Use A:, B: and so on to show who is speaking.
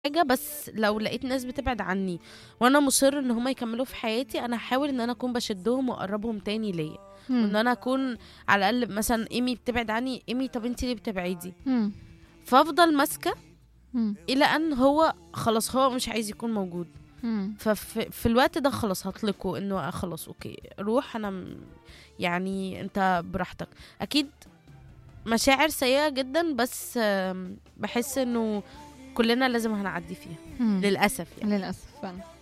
A: حاجة بس لو لقيت ناس بتبعد عني وأنا مصر إن هما يكملوا في حياتي أنا هاحاول إن أنا أكون باشدهم وأقربهم تاني ليّا، وإن
B: إمم.
A: أنا أكون على الأقل مثلًا إيمي بتبعد عني، إيمي طب أنتِ ليه بتبعدي؟
B: إمم.
A: فأفضل ماسكة
B: إمم.
A: إلى أن هو خلاص هو مش عايز يكون موجود،
B: إمم.
A: فف في الوقت ده خلاص هاطلقه إنه خلاص أوكي روح أنا م يعني أنت براحتك. أكيد مشاعر سيئة جدًا بس آمم باحس إنه كلنا لازم هنعدي فيها
B: إمم.
A: للأسف يعني.
B: للأسف فعلًا.